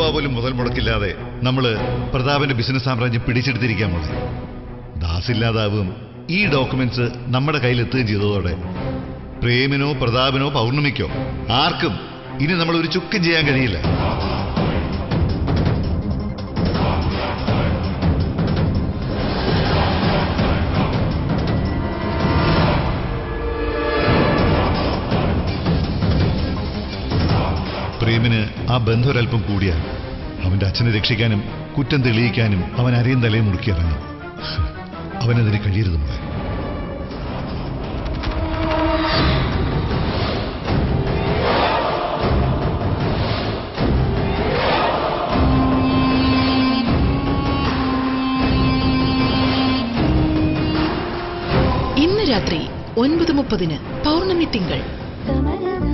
പോലും മുതൽ മുടക്കില്ലാതെ നമ്മള് പ്രതാപന്റെ ബിസിനസ് സാമ്രാജ്യം പിടിച്ചെടുത്തിരിക്കാൻ മോളെ ദാസില്ലാതാവും ഈ ഡോക്യുമെന്റ്സ് നമ്മുടെ കയ്യിൽ എത്തുകയും ചെയ്തതോടെ പ്രേമിനോ പ്രതാപനോ പൗർണമിക്കോ ആർക്കും ഇനി നമ്മൾ ഒരു ചുക്കും ചെയ്യാൻ കഴിയില്ല പ്രേമിന് ആ ബന്ധം ഒരല്പം കൂടിയാൽ അവന്റെ അച്ഛനെ രക്ഷിക്കാനും കുറ്റം തെളിയിക്കാനും അവൻ അരയും തലയും മുറുക്കി ഇറങ്ങും അവനതിന് കഴിയരുത് മോളെ ഇന്ന് രാത്രി ഒൻപത് മുപ്പതിന് പൗർണമി തിങ്കൾ സമരം